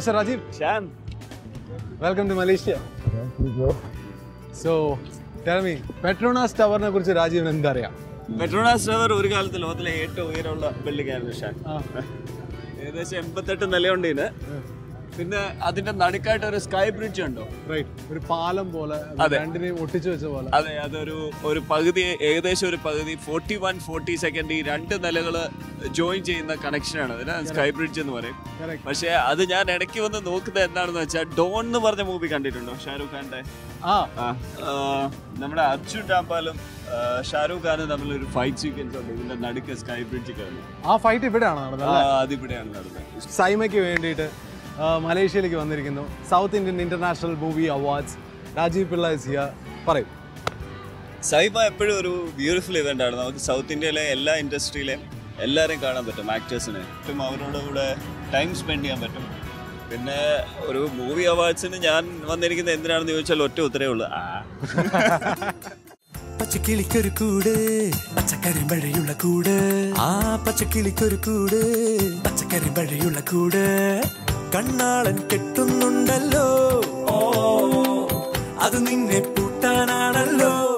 Mr. Rajiv, Shan welcome to Malaysia. So, tell me, Petronas ടവറിനെ കുറിച്ച് രാജീവിന് എന്തറിയാം പെട്രോണാസ് ടവർ ഒരു കാലത്ത് ലോകത്തിലെ ഏറ്റവും ഉയരമുള്ള ബിൽഡിംഗ് ആയിരുന്നു ഷാൻ ഏകദേശം എൺപത്തെട്ട് നിലയുണ്ട് ഇതിന് പിന്നെ അതിന്റെ നടുക്കായിട്ട് ഒരു സ്കൈ ബ്രിഡ്ജ് ഉണ്ടോ റൈറ്റ് ഒരു പാലം പോലെ അതെ. രണ്ടിനെയും ഒട്ടിച്ചു വെച്ച പോലെ അതെ അതൊരു ഒരു പകുതി ഏകദേശം ഒരു പകുതി ഫോർട്ടി വൺ ഫോർട്ടി സെക്കൻഡ് ഈ രണ്ട് നിലകള് ജോയിൻ ചെയ്യുന്ന കണക്ഷനാണ് അതിന് സ്കൈ ബ്രിഡ്ജ് എന്ന് പറയും Correct. പക്ഷേ അത് ഞാൻ ഇടയ്ക്ക് വന്ന് നോക്കുന്നത് എന്താണെന്ന് വെച്ചാൽ ഡോൺ എന്ന് പറഞ്ഞ മൂവി കണ്ടിട്ടുണ്ടോ ഷാരൂഖ് ഖാന്റെ ആ ആ, ആ, നമ്മുടെ അർജുൻ രാംപാലും ആ, ഷാരൂഖ് ഖാനും തമ്മിൽ ഒരു ഫൈറ്റ് സീക്വൻസ് ഉണ്ട് ഇതിന്റെ നടുക്ക് സ്കൈ ബ്രിഡ്ജ് കയറി ആ ഫൈറ്റ് ഇവിടെയാണ് നടന്നത് ആ, അതിവിടെയാണ് നടന്നത് സൈമയ്ക്ക് വേണ്ടിയിട്ട് ആ, മലേഷ്യയിലേക്ക് വന്നിരിക്കുന്നു south Indian international movie awards Rajeev Pillai is here പറയും സൈബ എപ്പോഴും ഒരു ബ്യൂട്ടിഫുൾ ഇവന്റ് ആണ് നമുക്ക് സൗത്ത് ഇന്ത്യയിലെ എല്ലാ ഇൻഡസ്ട്രിയിലെയും എല്ലാവരെയും കാണാൻ പറ്റും ആക്ടേഴ്സിനെ പറ്റും അവരോട് കൂടെ ടൈം സ്പെൻഡ് ചെയ്യാൻ പറ്റും പിന്നെ ഒരു മൂവി അവാർഡ്സിന് ഞാൻ വന്നിരിക്കുന്നത് എന്തിനാണെന്ന് ചോദിച്ചാൽ ഒറ്റ ഉത്തരേ ഉള്ളൂ ആ പച്ചക്കിളിക്കൊരു കൂട് പച്ചക്കറി മഴയുള്ള കൂട് ആ പച്ചക്കിളിക്കൊരു കൂട് പച്ചക്കറി മഴയുള്ള കൂട് കണ്ണാളൻ കെട്ടുന്നുണ്ടല്ലോ ഓ അത് നിന്നെ പൂട്ടാനാണല്ലോ